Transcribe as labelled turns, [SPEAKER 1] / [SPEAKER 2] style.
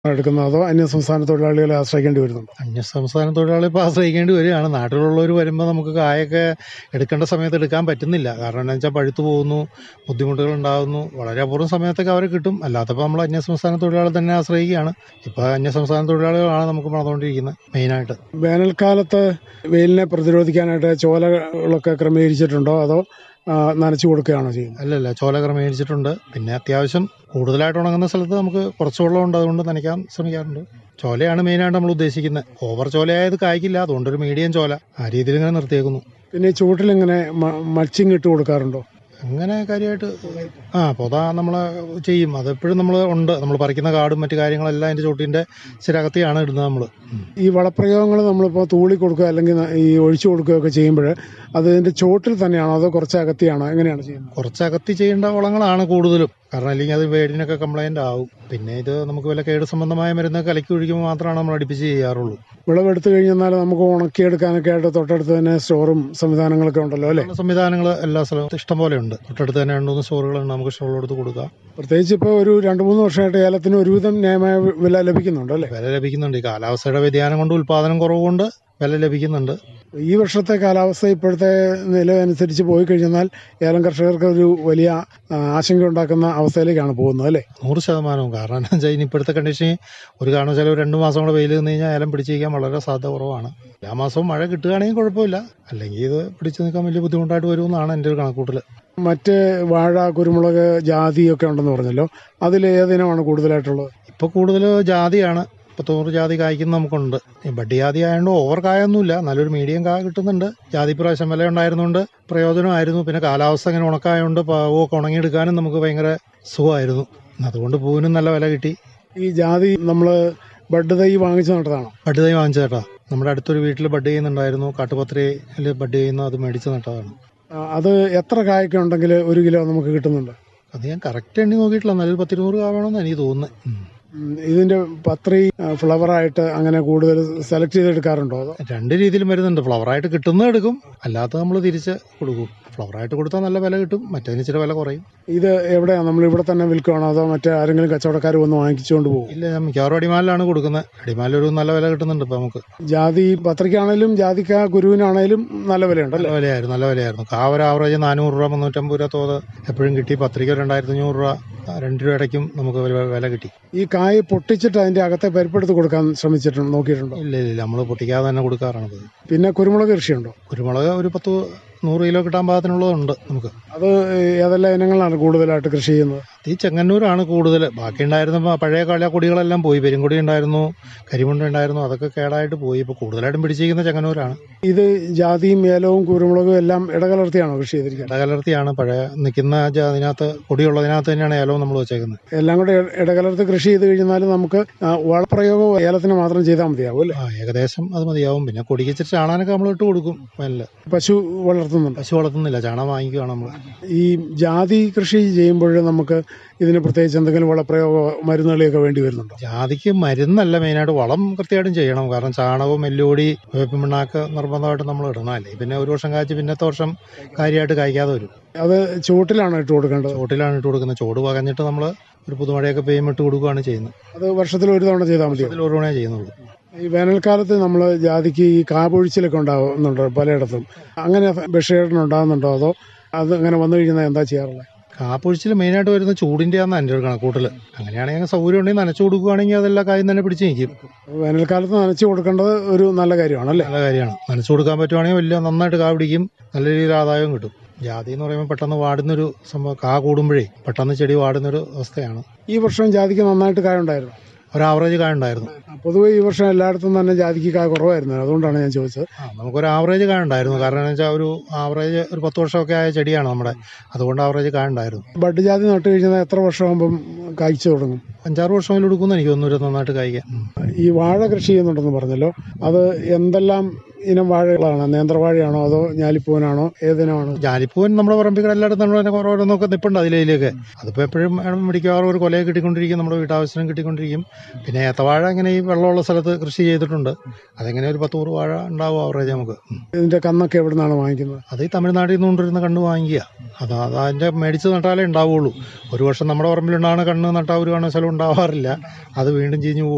[SPEAKER 1] എടുക്കുന്നത് അതോ അന്യ സംസ്ഥാന തൊഴിലാളികളെ ആശ്രയിക്കേണ്ടി വരുന്നുണ്ടോ
[SPEAKER 2] അന്യസംസ്ഥാന തൊഴിലാളി ഇപ്പോൾ ആശ്രയിക്കേണ്ടി വരികയാണ് നാട്ടിലുള്ളവർ വരുമ്പോൾ നമുക്ക് കായൊക്കെ എടുക്കേണ്ട സമയത്ത് എടുക്കാൻ പറ്റുന്നില്ല കാരണം എന്താ വെച്ചാൽ പഴുത്തു പോകുന്നു ബുദ്ധിമുട്ടുകൾ ഉണ്ടാകുന്നു വളരെ അപൂർവം സമയത്തൊക്കെ അവരെ കിട്ടും അല്ലാത്തപ്പോൾ നമ്മൾ അന്യസംസ്ഥാന തൊഴിലാളി തന്നെ ആശ്രയിക്കുകയാണ് ഇപ്പോൾ അന്യസംസ്ഥാന തൊഴിലാളികളാണ് നമുക്ക് നടന്നുകൊണ്ടിരിക്കുന്നത് മെയിനായിട്ട്
[SPEAKER 1] വേനൽക്കാലത്ത് വെയിലിനെ പ്രതിരോധിക്കാനായിട്ട് ചോലകളൊക്കെ ക്രമീകരിച്ചിട്ടുണ്ടോ അതോ ആ, നനച്ചു കൊടുക്കുകയാണോ ചെയ്യുന്നത്
[SPEAKER 2] അല്ലല്ല ചോല ക്രമീകരിച്ചിട്ടുണ്ട് പിന്നെ അത്യാവശ്യം കൂടുതലായിട്ട് ഉണങ്ങുന്ന സ്ഥലത്ത് നമുക്ക് കുറച്ച് വെള്ളമുണ്ട് അതുകൊണ്ട് നനയ്ക്കാൻ ശ്രമിക്കാറുണ്ട് ചോലയാണ് മെയിനായിട്ട് നമ്മൾ ഉദ്ദേശിക്കുന്നത് ഓവർ ചോലയായത് കായ്ക്കില്ല അതുകൊണ്ട് ഒരു മീഡിയം ചോല ആ രീതിയിൽ ഇങ്ങനെ നിർത്തിയേക്കുന്നു
[SPEAKER 1] പിന്നെ ഈ ചൂട്ടിൽ ഇങ്ങനെ മൾച്ചിങ് ഇട്ട് കൊടുക്കാറുണ്ടോ
[SPEAKER 2] അങ്ങനെ കാര്യമായിട്ട് ആ പൊത നമ്മൾ ചെയ്യും അതെപ്പോഴും നമ്മൾ ഉണ്ട് നമ്മൾ പറിക്കുന്ന കാടും മറ്റു കാര്യങ്ങളെല്ലാം അതിൻ്റെ ചോട്ടിൻ്റെ ചിരകത്തിയാണ് ഇടുന്നത് നമ്മൾ
[SPEAKER 1] ഈ വളപ്രയോഗങ്ങൾ നമ്മളിപ്പോൾ തൂളി കൊടുക്കുക അല്ലെങ്കിൽ ന- ഈ ഒഴിച്ചു കൊടുക്കുകയൊക്കെ ചെയ്യുമ്പോൾ അതിന്റെ ചോട്ടിൽ തന്നെയാണോ അതോ കുറച്ച് അകത്തിയാണോ എങ്ങനെയാണ് ചെയ്യുന്നത്
[SPEAKER 2] കുറച്ച് അകത്തി ചെയ്യേണ്ട വളങ്ങളാണ് കൂടുതലും കാരണം അല്ലെങ്കിൽ അത് വേടിനൊക്കെ കംപ്ലൈൻ്റ് ആവും പിന്നെ ഇത് നമുക്ക് വല്ല കേട് സംബന്ധമായ മരുന്ന് കലക്കി ഒഴിക്കുമ്പോൾ മാത്രമാണ് നമ്മൾ അടുപ്പിച്ച് ചെയ്യാറുള്ളൂ
[SPEAKER 1] വിളവെടുത്ത് കഴിഞ്ഞാൽ നമുക്ക് ഉണക്കിയെടുക്കാനൊക്കെ ആയിട്ട് തൊട്ടടുത്ത് തന്നെ സ്റ്റോറും സംവിധാനങ്ങളൊക്കെ ഉണ്ടല്ലോ അല്ലേ
[SPEAKER 2] ഉള്ള സംവിധാനങ്ങൾ എല്ലാ സ്ഥലവും ഇഷ്ടം പോലെ ഉണ്ട് തൊട്ടടുത്ത് തന്നെ രണ്ട് മൂന്ന് സ്റ്റോറുകളുണ്ട് നമുക്ക് സ്റ്റോൾ എടുത്ത് കൊടുക്കാം
[SPEAKER 1] പ്രത്യേകിച്ച് ഇപ്പോൾ ഒരു രണ്ട് മൂന്ന് വർഷമായിട്ട് ഏലത്തിന് ഒരുവിധം ന്യായമായ വില ലഭിക്കുന്നുണ്ട് അല്ലേ
[SPEAKER 2] വില ലഭിക്കുന്നുണ്ട് ഈ കാലാവസ്ഥയുടെ വ്യതിയാനം കൊണ്ട് ഉൽപാദനം കുറവുകൊണ്ട് വില ലഭിക്കുന്നുണ്ട്
[SPEAKER 1] ഈ വർഷത്തെ കാലാവസ്ഥ ഇപ്പോഴത്തെ നില അനുസരിച്ച് പോയി കഴിഞ്ഞാൽ ഏലം കർഷകർക്ക് ഒരു വലിയ ആ, ആശങ്ക ഉണ്ടാക്കുന്ന അവസ്ഥയിലേക്കാണ് പോകുന്നത് അല്ലേ
[SPEAKER 2] നൂറ് ശതമാനവും കാരണം എന്താ വെച്ചാൽ ഇനി ഇപ്പോഴത്തെ കണ്ടീഷൻ ഒരു കാരണവശാലും ഒരു രണ്ട് മാസം കൂടെ വെയിൽ നിന്ന് കഴിഞ്ഞാൽ ഏലം പിടിച്ചിരിക്കാൻ വളരെ സാധ്യത കുറവാണ് എല്ലാ മാസവും മഴ കിട്ടുകയാണെങ്കിൽ കുഴപ്പമില്ല അല്ലെങ്കിൽ ഇത് പിടിച്ചു നിൽക്കാൻ വലിയ ബുദ്ധിമുട്ടായിട്ട് വരുമെന്നാണ് എൻ്റെ ഒരു കണക്കൂട്ടൽ
[SPEAKER 1] മറ്റ് വാഴ കുരുമുളക് ജാതി ഒക്കെ ഉണ്ടെന്ന് പറഞ്ഞല്ലോ അതിൽ ഏതിനമാണ് കൂടുതലായിട്ടുള്ളത്
[SPEAKER 2] ഇപ്പോൾ കൂടുതൽ ജാതിയാണ് പത്തോന്നൂറ് ജാതി കായ്ക്കുന്ന നമുക്കുണ്ട് ഈ ബഡ് ജാതി ആയതുകൊണ്ട് ഓവർ കായൊന്നുമില്ല നല്ലൊരു മീഡിയം കായ കിട്ടുന്നുണ്ട് ജാതി പ്രാവശ്യം വില ഉണ്ടായിരുന്നുകൊണ്ട് പ്രയോജനമായിരുന്നു പിന്നെ കാലാവസ്ഥ ഇങ്ങനെ ഉണക്കായതുകൊണ്ട് പാവമൊക്കെ ഉണങ്ങിയെടുക്കാനും നമുക്ക് ഭയങ്കര സുഖമായിരുന്നു അതുകൊണ്ട് പൂവിനും നല്ല വില കിട്ടി
[SPEAKER 1] ഈ ജാതി നമ്മൾ ബഡ് തൈ വാങ്ങിച്ചു നട്ടതാണോ
[SPEAKER 2] ബഡ് തൈ വാങ്ങിച്ചു കേട്ടോ നമ്മുടെ അടുത്തൊരു വീട്ടിൽ ബഡ് ചെയ്യുന്നുണ്ടായിരുന്നു കാട്ടുപത്രിയിൽ ബഡ് ചെയ്യുന്ന അത് മേടിച്ച് നട്ടതാണ്
[SPEAKER 1] ആ, അത് എത്ര കായൊക്കെ ഉണ്ടെങ്കിൽ ഒരു കിലോ നമുക്ക് കിട്ടുന്നുണ്ട്
[SPEAKER 2] അത് ഞാൻ കറക്റ്റ് എണ്ണി നോക്കിയിട്ടില്ല നല്ലൊരു പത്തിരുന്നൂറ് കാവണമെന്ന് എനിക്ക് തോന്നുന്നത് ഉം.
[SPEAKER 1] ഉം, ഇതിന്റെ പത്രി ഫ്ലവറായിട്ട് അങ്ങനെ കൂടുതൽ സെലക്ട് ചെയ്തെടുക്കാറുണ്ടോ അതോ
[SPEAKER 2] രണ്ട് രീതിയിലും വരുന്നുണ്ട് ഫ്ലവറായിട്ട് കിട്ടുന്നത് എടുക്കും അല്ലാത്ത നമ്മൾ തിരിച്ച് കൊടുക്കും ഫ്ലവറായിട്ട് കൊടുത്താൽ നല്ല വില കിട്ടും മറ്റേതിന് ഇച്ചിരി വില കുറയും
[SPEAKER 1] ഇത് എവിടെയാണ് നമ്മൾ ഇവിടെ തന്നെ വിൽക്കുകയാണോ അതോ മറ്റേ ആരെങ്കിലും കച്ചവടക്കാർ വന്ന് വാങ്ങിച്ചുകൊണ്ട് പോകും
[SPEAKER 2] ഇല്ല ഞാൻ മിക്കവാറും അടിമാലിലാണ് കൊടുക്കുന്നത് അടിമാലിൽ ഒരു നല്ല വില കിട്ടുന്നുണ്ട് ഇപ്പം നമുക്ക്
[SPEAKER 1] ജാതി പത്രിക്കാണേലും ജാതിക്ക കുരുവിനാണേലും നല്ല വിലയുണ്ടല്ലേ
[SPEAKER 2] നല്ല വിലയായിരുന്നു നല്ല വിലയായിരുന്നു കാ ഒരു ആവറേജ് നാനൂറ് രൂപ മുന്നൂറ്റമ്പത് രൂപ തോത് എപ്പോഴും കിട്ടി പത്രിക രണ്ടായിരത്തി അഞ്ഞൂറ് രൂപ ആ, രണ്ട് രൂപ ഇടയ്ക്കും നമുക്ക് വില- വില കിട്ടി
[SPEAKER 1] ഈ കായ് പൊട്ടിച്ചിട്ട് അതിന്റെ അകത്തെ പരിപ്പെടുത്ത് കൊടുക്കാൻ ശ്രമിച്ചിട്ടുണ്ട് നോക്കിയിട്ടുണ്ടോ
[SPEAKER 2] ഇല്ല ഇല്ല നമ്മൾ പൊട്ടിക്കാതെ തന്നെ കൊടുക്കാറാണത്
[SPEAKER 1] പിന്നെ കുരുമുളക് കൃഷിയുണ്ടോ
[SPEAKER 2] കുരുമുളക് ഒരു പത്ത് നൂറ് കിലോ കിട്ടാൻ പാകത്തിനുള്ളതുണ്ട് നമുക്ക്
[SPEAKER 1] അത് ഏതെല്ലാം ഇനങ്ങളാണ് കൂടുതലായിട്ട് കൃഷി ചെയ്യുന്നത്
[SPEAKER 2] ഈ ചെങ്ങന്നൂരാണ് കൂടുതൽ ബാക്കി ഉണ്ടായിരുന്ന പ- പഴയ കള കൊടികളെല്ലാം പോയി പെരുങ്കൊടി ഉണ്ടായിരുന്നു കരിമുണ്ട ഉണ്ടായിരുന്നു അതൊക്കെ കേടായിട്ട് പോയി ഇപ്പോൾ കൂടുതലായിട്ടും പിടിച്ചിരിക്കുന്ന ചെങ്ങന്നൂരാണ്
[SPEAKER 1] ഇത് ജാതിയും ഏലവും കുരുമുളകും എല്ലാം ഇടകലർത്തിയാണോ കൃഷി ചെയ്തിരിക്കുന്നത്
[SPEAKER 2] ഇടകലർത്തിയാണ് പഴയ നിൽക്കുന്ന ജ- അതിനകത്ത് കൊടിയുള്ളതിനകത്ത് തന്നെയാണ് ഏലവും നമ്മൾ വെച്ചേക്കുന്നത്
[SPEAKER 1] എല്ലാം കൂടെ ഇട- ഇടകലർത്തി കൃഷി ചെയ്ത് കഴിഞ്ഞാൽ നമുക്ക് ആ, വളപ്രയോഗം ഏലത്തിന് മാത്രം ചെയ്താൽ മതിയാവും അല്ലേ
[SPEAKER 2] ആ ഏകദേശം അത് മതിയാവും പിന്നെ കൊടിക്ക് ഇച്ചിരി ചാണാനൊക്കെ നമ്മൾ ഇട്ട് കൊടുക്കും നല്ല
[SPEAKER 1] പശു വളർത്തുന്നുണ്ട്
[SPEAKER 2] പശു വളർത്തുന്നില്ല ചാണകം വാങ്ങിക്കുകയാണ് നമ്മൾ
[SPEAKER 1] ഈ ജാതി കൃഷി ചെയ്യുമ്പോൾ നമുക്ക് ഇതിന് പ്രത്യേകിച്ച് എന്തെങ്കിലും വളപ്രയോഗ മരുന്നുകളെയൊക്കെ വേണ്ടി വരുന്നുണ്ടോ
[SPEAKER 2] ജാതിക്ക് മരുന്നല്ല മെയിനായിട്ട് വളം കൃത്യമായിട്ടും ചെയ്യണം കാരണം ചാണകവും എല്ലുപൊടി വേപ്പിൻ പിണ്ണാക്ക് നിർബന്ധമായിട്ട് നമ്മൾ ഇടണം അല്ലേ പിന്നെ ഒരു വർഷം കായ്ച്ച് പിന്നത്തെ വർഷം കാര്യമായിട്ട് കായ്ക്കാതെ വരും
[SPEAKER 1] അത് ചൂട്ടിലാണ് ഇട്ട് കൊടുക്കേണ്ടത്
[SPEAKER 2] ചോട്ടിലാണ് ഇട്ട് കൊടുക്കുന്നത് ചോട് പകഞ്ഞിട്ട് നമ്മൾ ഒരു പുതുമഴയൊക്കെ പെയ്യുമ്പോൾ ഇട്ട് കൊടുക്കുകയാണ് ചെയ്യുന്നത്
[SPEAKER 1] അത് വർഷത്തിൽ ഒരു തവണ ചെയ്താൽ മതിയോ
[SPEAKER 2] അതിൽ ഒരു തവണയേ ചെയ്യുന്നുള്ളൂ
[SPEAKER 1] ഈ വേനൽക്കാലത്ത് നമ്മൾ ജാതിക്ക് ഈ കാപൊഴിച്ചിലൊക്കെ ഉണ്ടാകുന്നുണ്ട് പലയിടത്തും അങ്ങനെ ബഷീറിന് ഉണ്ടാകുന്നുണ്ടോ അതോ അത് അങ്ങനെ വന്നു കഴിഞ്ഞാൽ എന്താ ചെയ്യാറുള്ളത്
[SPEAKER 2] കാപ്പൊഴിച്ചിൽ മെയിനായിട്ട് വരുന്ന ചൂടിൻ്റെയാണ് എൻ്റെ ഒരു കണക്കൂട്ടൽ അങ്ങനെയാണെങ്കിൽ സൗകര്യം ഉണ്ടെങ്കിൽ നനച്ചു കൊടുക്കുകയാണെങ്കിൽ അതെല്ലാം കാര്യം തന്നെ പിടിച്ച് നിൽക്കും
[SPEAKER 1] വേനൽക്കാലത്ത് നനച്ചു കൊടുക്കേണ്ടത് ഒരു നല്ല കാര്യമാണ് അല്ലേ
[SPEAKER 2] നല്ല കാര്യമാണ് നനച്ചു കൊടുക്കാൻ പറ്റുവാണെങ്കിൽ വലിയ നന്നായിട്ട് കാ പിടിക്കും നല്ല രീതിയിൽ ആദായവും കിട്ടും ജാതി എന്ന് പറയുമ്പോൾ പെട്ടെന്ന് വാടുന്നൊരു സംഭവം കാ കൂടുമ്പോഴേ പെട്ടെന്ന് ചെടി വാടുന്നൊരു അവസ്ഥയാണ്
[SPEAKER 1] ഈ വർഷം ജാതിക്ക് നന്നായിട്ട് കായ ഉണ്ടായിരുന്നു
[SPEAKER 2] ഒരു ആവറേജ് കായ ഉണ്ടായിരുന്നു
[SPEAKER 1] പൊതുവെ ഈ വർഷം എല്ലായിടത്തും തന്നെ ജാതിക്ക് കായ കുറവായിരുന്നു അതുകൊണ്ടാണ് ഞാൻ ചോദിച്ചത്
[SPEAKER 2] ആ നമുക്കൊരു ആവറേജ് കായ ഉണ്ടായിരുന്നു കാരണം എന്ന് വെച്ചാൽ ഒരു ആവറേജ് ഒരു പത്ത് വർഷമൊക്കെ ആയ ചെടിയാണ് നമ്മുടെ അതുകൊണ്ട് ആവറേജ് കായ ഉണ്ടായിരുന്നു
[SPEAKER 1] ബഡ് ജാതി നട്ട് കഴിഞ്ഞാൽ എത്ര വർഷമാകുമ്പം കായ്ച്ചു തുടങ്ങും
[SPEAKER 2] അഞ്ചാറ് വർഷമെങ്കിലും എടുക്കുമെന്ന് എനിക്ക് തോന്നുന്നു ഒരു നന്നായിട്ട് കായ്ക്കാൻ ഉം.
[SPEAKER 1] ഈ വാഴ കൃഷി ചെയ്യുന്നുണ്ടെന്ന് പറഞ്ഞല്ലോ അത് എന്തെല്ലാം ഇനം വാഴകളാണ് നേന്ത്രവാഴയാണോ അതോ ഞാലിപ്പൂവനാണോ ഏതിനമാണോ
[SPEAKER 2] ജാലിപ്പൂവൻ നമ്മുടെ പറമ്പിൽ എല്ലായിടത്തും നമ്മൾ തന്നെ ഓരോന്നൊക്കെ നിൽപ്പുണ്ട് അതിലേക്ക് അതിപ്പോൾ എപ്പോഴും മിക്കവാറും ഒരു കൊലയെ കിട്ടിക്കൊണ്ടിരിക്കും നമ്മുടെ വീട്ടാവശ്യത്തിനും കിട്ടിക്കൊണ്ടിരിക്കും പിന്നെ ഏത്തവാഴ ഇങ്ങനെ ഈ വെള്ളമുള്ള സ്ഥലത്ത് കൃഷി ചെയ്തിട്ടുണ്ട് അതെങ്ങനെ ഒരു പത്ത് നൂറ് വാഴ ഉണ്ടാവും ആവറേജ് നമുക്ക് ഉം.
[SPEAKER 1] ഇതിന്റെ കന്നൊക്കെ എവിടെ നിന്നാണ് വാങ്ങിക്കുന്നത്
[SPEAKER 2] അത് ഈ തമിഴ്നാട്ടിൽ നിന്ന് കൊണ്ടുവരുന്ന കണ്ണ് വാങ്ങിക്കുക അത് അത് അതിൻ്റെ മേടിച്ച് നട്ടാലേ ഉണ്ടാവുള്ളൂ ഒരു വർഷം നമ്മുടെ പറമ്പിലുണ്ടാകുന്ന കണ്ണ് നട്ടാൽ ഒരു കാരണവശാലും ഉണ്ടാവാറില്ല അത് വീണ്ടും ചീഞ്ഞു പോകും